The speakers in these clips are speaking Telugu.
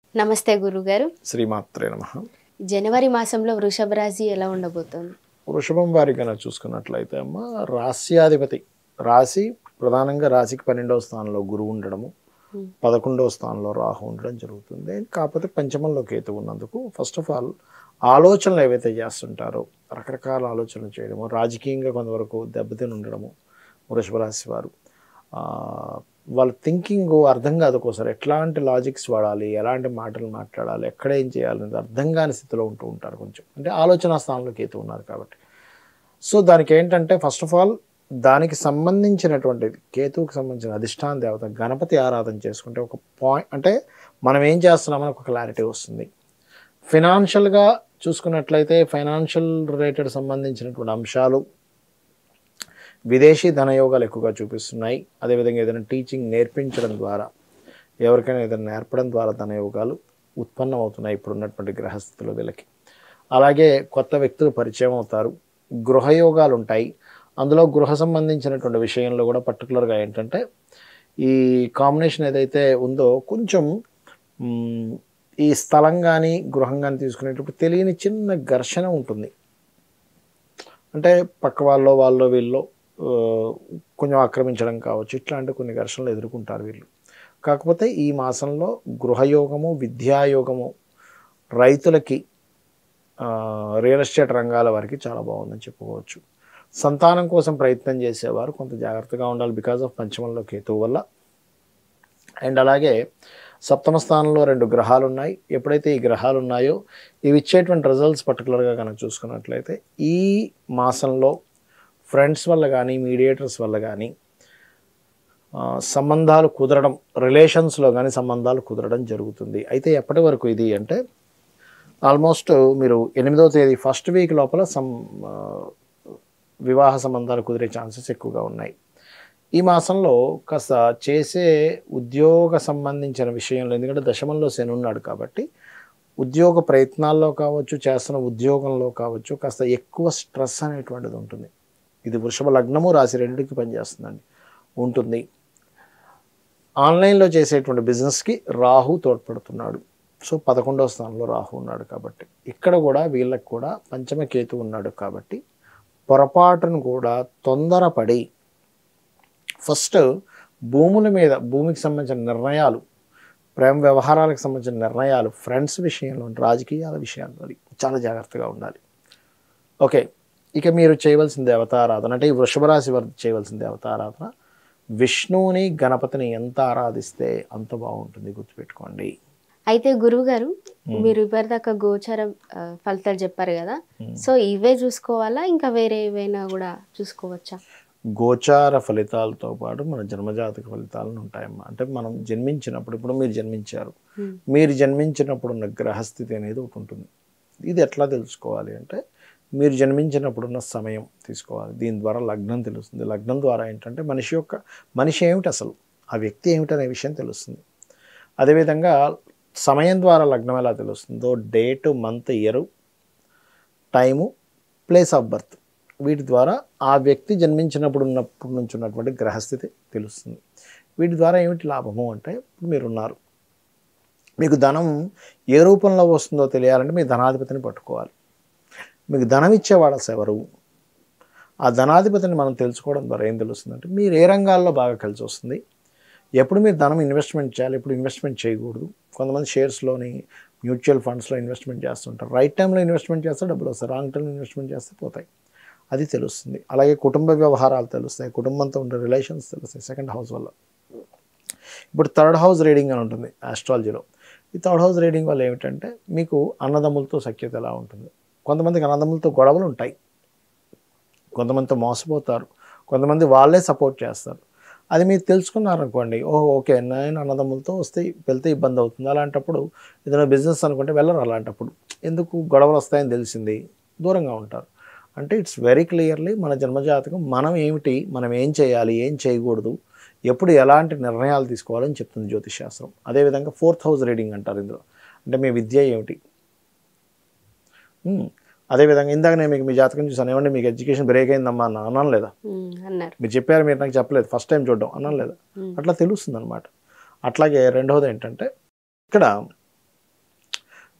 నమస్తే గురుగారు శ్రీమాత్రే నమ జనవరి మాసంలో వృషభ రాశి ఎలా ఉండబోతోంది వృషభం వారి కనుక చూసుకున్నట్లయితే అమ్మ రాస్యాధిపతి రాశి ప్రధానంగా రాశికి పన్నెండవ స్థానంలో గురువు ఉండడము పదకొండవ స్థానంలో రాహు ఉండడం జరుగుతుంది కాకపోతే పంచమంలో కేతు ఉన్నందుకు ఫస్ట్ ఆఫ్ ఆల్ ఆలోచనలు ఏవైతే చేస్తుంటారో రకరకాల ఆలోచనలు చేయడము రాజకీయంగా కొంతవరకు దెబ్బతిని ఉండడము వృషభ రాశి వారు ఆ, వాళ్ళ థింకింగ్ అర్థం కాదు ఒక్కోసారి ఎట్లాంటి లాజిక్స్ వాడాలి ఎలాంటి మాటలు మాట్లాడాలి ఎక్కడ ఏం చేయాలి అనేది అర్థం కాని స్థితిలో ఉంటూ ఉంటారు కొంచెం అంటే ఆలోచన స్థానంలో కేతు ఉన్నారు కాబట్టి సో దానికి ఏంటంటే ఫస్ట్ ఆఫ్ ఆల్ దానికి సంబంధించినటువంటి కేతువుకి సంబంధించిన అధిష్టాన దేవత గణపతి ఆరాధన చేసుకుంటే ఒక పాయింట్ అంటే మనం ఏం చేస్తున్నామని ఒక క్లారిటీ వస్తుంది ఫినాన్షియల్గా చూసుకున్నట్లయితే ఫైనాన్షియల్ రిలేటెడ్ సంబంధించినటువంటి అంశాలు విదేశీ ధనయోగాలు ఎక్కువగా చూపిస్తున్నాయి అదేవిధంగా ఏదైనా టీచింగ్ నేర్పించడం ద్వారా ఎవరికైనా ఏదైనా నేర్పడం ద్వారా ధనయోగాలు ఉత్పన్నం అవుతున్నాయి ఇప్పుడున్నటువంటి గ్రహస్థితిలో వీళ్ళకి అలాగే కొత్త వ్యక్తులు పరిచయం అవుతారు గృహయోగాలు ఉంటాయి అందులో గృహ సంబంధించినటువంటి విషయంలో కూడా పర్టికులర్గా ఏంటంటే ఈ కాంబినేషన్ ఏదైతే ఉందో కొంచెం మ్, ఈ స్థలం కానీ గృహం కానీ తీసుకునేటప్పుడు తెలియని చిన్న ఘర్షణ ఉంటుంది అంటే పక్క వాళ్ళలో వాళ్ళలో వీళ్ళు ఆ, కొంచెం ఆక్రమించడం కావచ్చు ఇట్లాంటి కొన్ని ఘర్షణలు ఎదుర్కొంటారు వీళ్ళు కాకపోతే ఈ మాసంలో గృహయోగము విద్యాయోగము రైతులకి ఆ, రియల్ ఎస్టేట్ రంగాల వారికి చాలా బాగుందని చెప్పుకోవచ్చు సంతానం కోసం ప్రయత్నం చేసేవారు కొంత జాగ్రత్తగా ఉండాలి బికాజ్ ఆఫ్ పంచమంలో కేతువు వల్ల అండ్ అలాగే సప్తమ స్థానంలో రెండు గ్రహాలు ఉన్నాయి ఎప్పుడైతే ఈ గ్రహాలు ఉన్నాయో ఇవి ఇచ్చేటువంటి రిజల్ట్స్ పర్టికులర్గా కనుక చూసుకున్నట్లయితే ఈ మాసంలో ఫ్రెండ్స్ వల్ల కానీ మీడియేటర్స్ వల్ల కానీ ఆ, సంబంధాలు కుదరడం రిలేషన్స్లో కానీ సంబంధాలు కుదరడం జరుగుతుంది అయితే ఎప్పటి వరకు ఇది అంటే ఆల్మోస్ట్ మీరు ఎనిమిదవ తేదీ ఫస్ట్ వీక్ లోపల సం ఆ, వివాహ సంబంధాలు కుదిరే ఛాన్సెస్ ఎక్కువగా ఉన్నాయి ఈ మాసంలో కాస్త చేసే ఉద్యోగ సంబంధించిన విషయంలో ఎందుకంటే దశమంలో శని ఉన్నాడు కాబట్టి ఉద్యోగ ప్రయత్నాల్లో కావచ్చు చేస్తున్న ఉద్యోగంలో కావచ్చు కాస్త ఎక్కువ స్ట్రెస్ అనేటువంటిది ఉంటుంది ఇది వృషభ లగ్నము రాశి రెండింటికి పనిచేస్తుందండి ఉంటుంది ఆన్లైన్లో చేసేటువంటి బిజినెస్కి రాహు తోడ్పడుతున్నాడు సో పదకొండవ స్థానంలో రాహు ఉన్నాడు కాబట్టి ఇక్కడ కూడా వీళ్ళకి కూడా పంచమ కేతు ఉన్నాడు కాబట్టి పొరపాటును కూడా తొందరపడి ఫస్ట్ భూముల మీద భూమికి సంబంధించిన నిర్ణయాలు ప్రేమ వ్యవహారాలకు సంబంధించిన నిర్ణయాలు ఫ్రెండ్స్ విషయంలో రాజకీయాల విషయాల్లో చాలా జాగ్రత్తగా ఉండాలి ఓకే ఇక మీరు చేయవలసిన దేవతారాధన అంటే ఈ వృషభ రాశి వారు చేయవలసిన దేవతారాధన విష్ణువుని గణపతిని ఎంత ఆరాధిస్తే అంత బాగుంటుంది గుర్తుపెట్టుకోండి అయితే గురువు గారు మీరు ఇప్పటిదాకా గోచారం ఆ, ఫలితాలు చెప్పారు కదా సో ఇవే చూసుకోవాలా ఇంకా వేరే ఏవైనా కూడా చూసుకోవచ్చా గోచార ఫలితాలతో పాటు మన జన్మజాతక ఫలితాలను ఉంటాయమ్మా అంటే మనం జన్మించినప్పుడు ఇప్పుడు మీరు జన్మించారు Hmm. మీరు జన్మించినప్పుడు ఉన్న గ్రహస్థితి అనేది ఒకటి ఉంటుంది ఇది ఎట్లా తెలుసుకోవాలి అంటే మీరు జన్మించినప్పుడు ఉన్న సమయం తీసుకోవాలి దీని ద్వారా లగ్నం తెలుస్తుంది లగ్నం ద్వారా ఏంటంటే మనిషి యొక్క మనిషి ఏమిటి అసలు ఆ వ్యక్తి ఏమిటి అనే విషయం తెలుస్తుంది అదేవిధంగా సమయం ద్వారా లగ్నం ఎలా తెలుస్తుందో date month year time place of birth వీటి ద్వారా ఆ వ్యక్తి జన్మించినప్పుడు ఉన్నప్పటి నుంచి ఉన్నటువంటి గ్రహస్థితి తెలుస్తుంది వీటి ద్వారా ఏమిటి లాభము అంటే ఇప్పుడు మీరున్నారు మీకు ధనం ఏ రూపంలో వస్తుందో తెలియాలంటే మీ ధనాధిపతిని పట్టుకోవాలి మీకు ధనం ఇచ్చేవాడు అసలు ఎవరు ఆ ధనాధిపతిని మనం తెలుసుకోవడం ద్వారా ఏం తెలుస్తుందంటే మీరు ఏ రంగాల్లో బాగా కలిసి వస్తుంది ఎప్పుడు మీరు ధనం ఇన్వెస్ట్మెంట్ చేయాలి ఎప్పుడు ఇన్వెస్ట్మెంట్ చేయకూడదు కొంతమంది షేర్స్లోని మ్యూచువల్ ఫండ్స్లో ఇన్వెస్ట్మెంట్ చేస్తుంటారు రైట్ టైంలో ఇన్వెస్ట్మెంట్ చేస్తే డబ్బులు వస్తాయి రాంగ్ టైంలో ఇన్వెస్ట్మెంట్ చేస్తే పోతాయి అది తెలుస్తుంది అలాగే కుటుంబ వ్యవహారాలు తెలుస్తాయి కుటుంబంతో ఉండే రిలేషన్స్ తెలుస్తాయి సెకండ్ హౌస్ వల్ల ఇప్పుడు థర్డ్ హౌస్ రీడింగ్ అని ఉంటుంది ఆస్ట్రాలజీలో ఈ థర్డ్ హౌస్ రీడింగ్ వల్ల ఏమిటంటే మీకు అన్నదమ్ములతో సఖ్యత ఎలా ఉంటుంది కొంతమందికి అన్నదమ్ములతో గొడవలు ఉంటాయి కొంతమందితో మోసపోతారు కొంతమంది వాళ్ళే సపోర్ట్ చేస్తారు అది మీరు తెలుసుకున్నారనుకోండి ఓహో ఓకే నేను అన్నదమ్ములతో వస్తే వెళ్తే ఇబ్బంది అవుతుంది అలాంటప్పుడు ఏదైనా బిజినెస్ అనుకుంటే వెళ్ళరు అలాంటప్పుడు ఎందుకు గొడవలు వస్తాయని తెలిసింది దూరంగా ఉంటారు అంటే ఇట్స్ వెరీ క్లియర్లీ మన జన్మజాతకం మనం ఏమిటి మనం ఏం చేయాలి ఏం చేయకూడదు ఎప్పుడు ఎలాంటి నిర్ణయాలు తీసుకోవాలని చెప్తుంది జ్యోతిష్ శాస్త్రం అదేవిధంగా ఫోర్త్ హౌస్ రీడింగ్ అంటారు ఇందులో అంటే మీ విద్య ఏమిటి ఉమ్, అదేవిధంగా ఇందాక నేను మీకు మీ జాతకం చూసాను ఏమంటే మీకు ఎడ్యుకేషన్ బ్రేక్ అయిందమ్మా అన్న అన్నాను లేదా ఉమ్, అన్నారు మీరు చెప్పారు మీరు నాకు చెప్పలేదు ఫస్ట్ టైం చూడడం అన్నాను లేదా ఉమ్, అట్లా తెలుస్తుంది అనమాట అట్లాగే రెండవది ఏంటంటే ఇక్కడ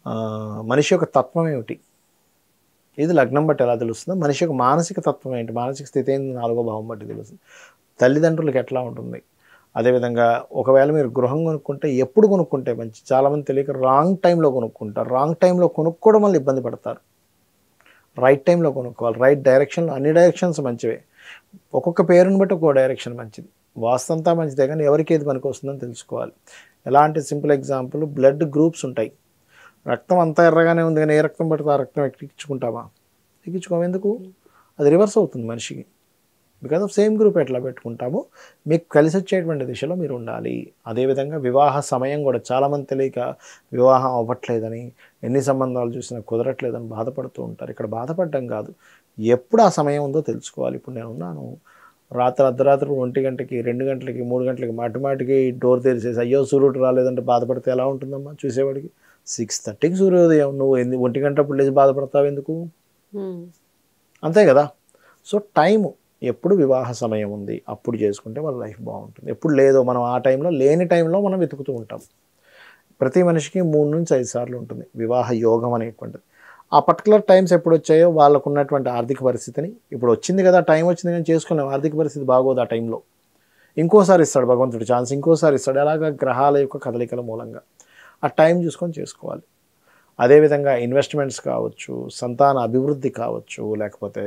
ఆ, మనిషి యొక్క తత్వం ఏమిటి ఇది లగ్నం బట్టి ఎలా తెలుస్తుందో మనిషి యొక్క మానసిక తత్వం ఏంటి మానసిక స్థితి ఏంటి నాలుగో భావం బట్టి తెలుస్తుంది తల్లిదండ్రులకు ఎట్లా ఉంటుంది అదేవిధంగా ఒకవేళ మీరు గృహం కొనుక్కుంటే ఎప్పుడు కొనుక్కుంటే మంచి చాలామంది తెలియక రాంగ్ టైంలో కొనుక్కుంటారు రాంగ్ టైంలో కొనుక్కోవడం వల్ల ఇబ్బంది పడతారు రైట్ టైంలో కొనుక్కోవాలి రైట్ డైరెక్షన్లో అన్ని డైరెక్షన్స్ మంచివే ఒక్కొక్క పేరుని బట్టి ఒక్కో డైరెక్షన్ మంచిది వాస్తంతా మంచిదే కానీ ఎవరికి ఏది పనికి వస్తుందని తెలుసుకోవాలి ఎలాంటి సింపుల్ ఎగ్జాంపుల్ బ్లడ్ గ్రూప్స్ ఉంటాయి రక్తం అంతా ఎర్రగానే ఉంది కానీ ఏ రక్తం పడితే ఆ రక్తం ఎక్కించుకుంటామా ఎక్కించుకోము ఎందుకు అది రివర్స్ అవుతుంది మనిషికి బికాస్ ఆఫ్ సేమ్ గ్రూప్ ఎట్లా పెట్టుకుంటామో మీకు కలిసి వచ్చేటువంటి దిశలో మీరు ఉండాలి అదేవిధంగా వివాహ సమయం కూడా చాలామంది తెలియక వివాహం అవ్వట్లేదని ఎన్ని సంబంధాలు చూసినా కుదరట్లేదని బాధపడుతూ ఉంటారు ఇక్కడ బాధపడడం కాదు ఎప్పుడు ఆ సమయం ఉందో తెలుసుకోవాలి ఇప్పుడు నేను ఉన్నాను రాత్రి అర్ధరాత్రి ఒంటి గంటకి రెండు గంటలకి మూడు గంటలకి మాటి మాటికి డోర్ తెరిచేసి అయ్యో సూర్యుడు రాలేదంటే బాధపడితే ఎలా ఉంటుందమ్మా చూసేవాడికి సిక్స్ థర్టీకి సూర్యోదయం నువ్వు ఎందు ఒంటి గంటప్పుడు లేచి బాధపడతావు ఎందుకు ఉమ్. అంతే కదా సో టైము ఎప్పుడు వివాహ సమయం ఉంది అప్పుడు చేసుకుంటే వాళ్ళ లైఫ్ బాగుంటుంది ఎప్పుడు లేదో మనం ఆ టైంలో లేని టైంలో మనం వెతుకుతూ ఉంటాం ప్రతి మనిషికి మూడు నుంచి ఐదు సార్లు ఉంటుంది వివాహ యోగం అనేటువంటిది ఆ పర్టికులర్ టైమ్స్ ఎప్పుడు వచ్చాయో వాళ్ళకు ఉన్నటువంటి ఆర్థిక పరిస్థితిని ఇప్పుడు వచ్చింది కదా టైం వచ్చింది కానీ చేసుకోలేము ఆర్థిక పరిస్థితి బాగోదు ఆ టైంలో ఇంకోసారి ఇస్తాడు భగవంతుడు ఛాన్స్ ఇంకోసారి ఇస్తాడు అలాగా గ్రహాల యొక్క కదలికల మూలంగా ఆ టైం చూసుకొని చేసుకోవాలి అదేవిధంగా ఇన్వెస్ట్మెంట్స్ కావచ్చు సంతాన అభివృద్ధి కావచ్చు లేకపోతే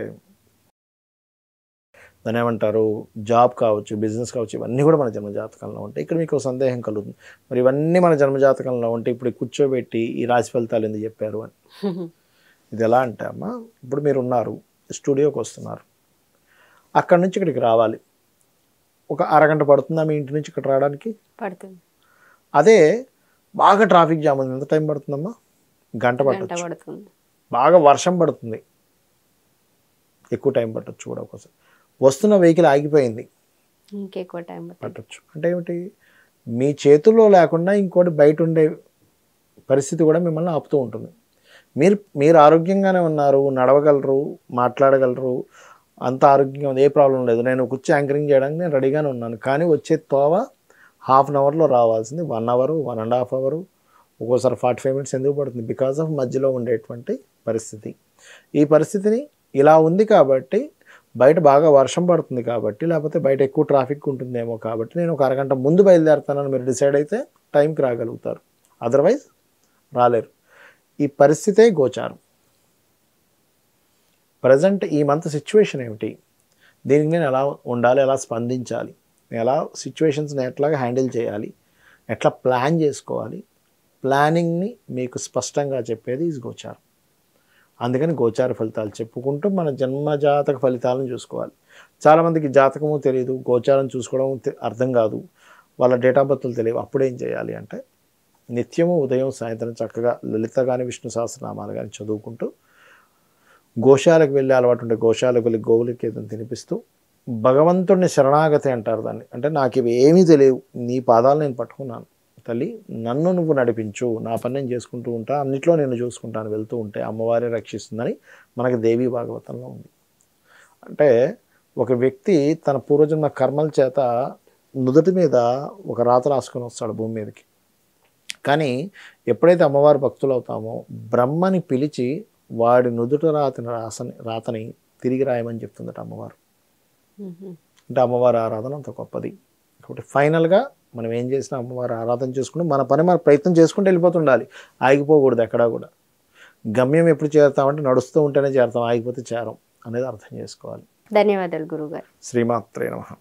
దాని ఏమంటారు జాబ్ కావచ్చు బిజినెస్ కావచ్చు ఇవన్నీ కూడా మన జన్మజాతకంలో ఉంటాయి ఇక్కడ మీకు ఒక సందేహం కలుగుతుంది మరి ఇవన్నీ మన జన్మజాతకంలో ఉంటే ఇప్పుడు కూర్చోబెట్టి ఈ రాశి ఫలితాలు ఎందుకు చెప్పారు అని ఇది ఎలా అంటే అమ్మ ఇప్పుడు మీరు ఉన్నారు స్టూడియోకి వస్తున్నారు అక్కడ నుంచి ఇక్కడికి రావాలి ఒక అరగంట పడుతుందా మీ ఇంటి నుంచి ఇక్కడ రావడానికి పడుతుంది అదే బాగా ట్రాఫిక్ జామ్ ఉంది ఎంత టైం పడుతుందమ్మా గంట గంట పట్టచ్చు పడుతుంది బాగా వర్షం పడుతుంది ఎక్కువ టైం పట్టచ్చు కూడా ఒకసారి వస్తున్న వెహికల్ ఆగిపోయింది ఇంకెక్కువ టైం పడుతుంది పట్టచ్చు అంటే ఏమిటి మీ చేతుల్లో లేకుండా ఇంకోటి బయట ఉండే పరిస్థితి కూడా మిమ్మల్ని ఆపుతూ ఉంటుంది మీరు మీరు ఆరోగ్యంగానే ఉన్నారు నడవగలరు మాట్లాడగలరు అంత ఆరోగ్యంగా ఉంది ఏ ప్రాబ్లం లేదు నేను కూర్చో యాంకరింగ్ చేయడానికి నేను రెడీగానే ఉన్నాను కానీ వచ్చే తోవ హాఫ్ అన్ అవర్లో రావాల్సింది one hour one and half hour ఒక్కోసారి ఫార్టీ ఫైవ్ మినిట్స్ ఎందుకు పడుతుంది బికాస్ ఆఫ్ మధ్యలో ఉండేటువంటి పరిస్థితి ఈ పరిస్థితిని ఇలా ఉంది కాబట్టి బయట బాగా వర్షం పడుతుంది కాబట్టి లేకపోతే బయట ఎక్కువ ట్రాఫిక్ ఉంటుందేమో కాబట్టి నేను ఒక అరగంట ముందు బయలుదేరుతానని మీరు డిసైడ్ అయితే టైంకి రాగలుగుతారు అదర్వైజ్ రాలేరు ఈ పరిస్థితే గోచారం ప్రజెంట్ ఈ మంత్ సిచ్యువేషన్ ఏమిటి దీనికి నేను ఎలా ఉండాలి ఎలా స్పందించాలి నేను ఎలా సిచ్యువేషన్స్ని ఎట్లాగా హ్యాండిల్ చేయాలి ఎట్లా ప్లాన్ చేసుకోవాలి ప్లానింగ్ని మీకు స్పష్టంగా చెప్పేది ఈ గోచారం అందుకని గోచార ఫలితాలు చెప్పుకుంటూ మన జన్మజాతక ఫలితాలను చూసుకోవాలి చాలామందికి జాతకము తెలియదు గోచారం చూసుకోవడం తె- అర్థం కాదు వాళ్ళ డేట్ ఆఫ్ బర్త్లు తెలియవు అప్పుడేం చేయాలి అంటే నిత్యము ఉదయం సాయంత్రం చక్కగా లలిత కానీ విష్ణు సహస్రనామాలు కానీ చదువుకుంటూ గోశాలకు వెళ్ళే అలవాటు ఉంటే గోశాలకు వెళ్ళి గోవులకి ఏదైనా తినిపిస్తూ భగవంతుడిని శరణాగతి అంటారు దాన్ని అంటే నాకు ఇవి ఏమీ తెలియవు నీ పాదాలు నేను పట్టుకున్నాను తల్లి నన్ను నువ్వు నడిపించు నా పని నేను చేసుకుంటూ ఉంటా అన్నిట్లో నేను చూసుకుంటాను వెళ్తూ ఉంటే అమ్మవారే రక్షిస్తుందని మనకి దేవీ భాగవతంలో ఉంది అంటే ఒక వ్యక్తి తన పూర్వజన్మ కర్మల చేత నుదుటి మీద ఒక రాత రాసుకొని వస్తాడు భూమి మీదకి కానీ ఎప్పుడైతే అమ్మవారి భక్తులు అవుతామో బ్రహ్మని పిలిచి వాడి నుదుట రాతని రాసని రాతని తిరిగి రాయమని చెప్తుందట అమ్మవారు మ్మ్. అంటే అమ్మవారి ఆరాధన అంత గొప్పది కాబట్టి ఫైనల్గా మనం ఏం చేసినా అమ్మవారి ఆరాధన చేసుకుంటూ మన పని మన ప్రయత్నం చేసుకుంటూ వెళ్ళిపోతుండాలి ఆగిపోకూడదు ఎక్కడా కూడా గమ్యం ఎప్పుడు చేరుతామంటే నడుస్తూ ఉంటేనే చేరుతాం ఆగిపోతే చేరం అనేది అర్థం చేసుకోవాలి ధన్యవాదాలు గురుగారు శ్రీమాత్రే నమః